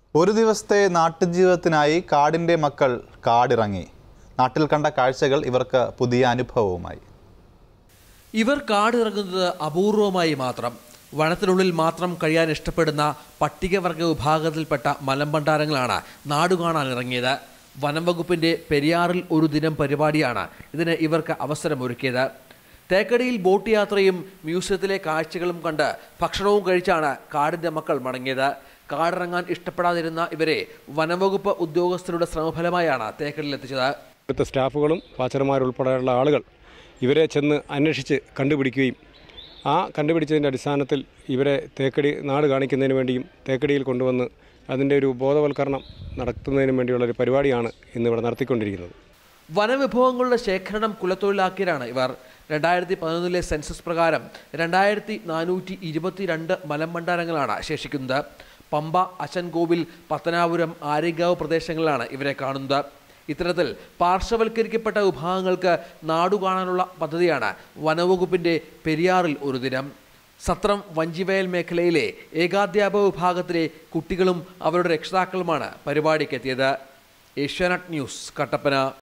ഒരു ദിവസത്തെ നാട്ടുജീവിതത്തിനായി കാടിൻ്റെ മക്കൾ കാടിറങ്ങി നാട്ടിൽ കണ്ട കാഴ്ചകൾ ഇവർക്ക് പുതിയ അനുഭവവുമായി ഇവർ കാടിറങ്ങുന്നത് അപൂർവമായി മാത്രം വനത്തിനുള്ളിൽ മാത്രം കഴിയാൻ ഇഷ്ടപ്പെടുന്ന പട്ടികവർഗ വിഭാഗത്തിൽപ്പെട്ട മലമ്പണ്ടാരങ്ങളാണ് നാടുകാണാൻ ഇറങ്ങിയത് വനം വകുപ്പിന്റെ പെരിയാറിൽ ഒരു ദിനം പരിപാടിയാണ് ഇതിന് ഇവർക്ക് അവസരമൊരുക്കിയത് തേക്കടിയിൽ ബോട്ട് യാത്രയും മ്യൂസിയത്തിലെ കാഴ്ചകളും കണ്ട് ഭക്ഷണവും കഴിച്ചാണ് കാടിന്റെ മക്കൾ മടങ്ങിയത് കാടിറങ്ങാൻ ഇഷ്ടപ്പെടാതിരുന്ന ഇവരെ വനംവകുപ്പ് ഉദ്യോഗസ്ഥരുടെ ശ്രമഫലമായാണ് തേക്കടിയിലെത്തിച്ചത് ഇവിടുത്തെ സ്റ്റാഫുകളും വാച്ചർമാരുൾപ്പെടെയുള്ള ആളുകൾ ഇവരെ ചെന്ന് അന്വേഷിച്ച് കണ്ടുപിടിക്കുകയും ആ കണ്ടുപിടിച്ചതിൻ്റെ അടിസ്ഥാനത്തിൽ ഇവരെ തേക്കടി നാട് കാണിക്കുന്നതിന് വേണ്ടിയും തേക്കടിയിൽ കൊണ്ടുവന്ന് അതിൻ്റെ ഒരു ബോധവൽക്കരണം നടത്തുന്നതിനും വേണ്ടിയുള്ള ഒരു പരിപാടിയാണ് ഇന്നിവിടെ നടത്തിക്കൊണ്ടിരിക്കുന്നത് വനവിഭവങ്ങളുടെ ശേഖരണം കുലത്തൊഴിലാക്കിയവരാണ് ഇവർ രണ്ടായിരത്തി പതിനൊന്നിലെ സെൻസസ് പ്രകാരം രണ്ടായിരത്തി നാനൂറ്റി ഇരുപത്തിരണ്ട് മലമ്പണ്ടാരങ്ങളാണ് ശേഷിക്കുന്നത് പമ്പ അച്ചൻകോവിൽ പത്തനാപുരം ആര്യങ്കാവ് പ്രദേശങ്ങളിലാണ് ഇവരെ കാണുന്നത് ഇത്തരത്തിൽ പാർശ്വവൽക്കരിക്കപ്പെട്ട വിഭാഗങ്ങൾക്ക് നാടുകാണാനുള്ള പദ്ധതിയാണ് വനവകുപ്പിന്റെ പെരിയാറിൽ ഒരു ദിനം സത്രം വഞ്ചിവയൽ മേഖലയിലെ ഏകാധ്യാപക വിഭാഗത്തിലെ കുട്ടികളും അവരുടെ രക്ഷിതാക്കളുമാണ് പരിപാടിക്കെത്തിയത് ഏഷ്യാനെറ്റ് ന്യൂസ് കട്ടപ്പന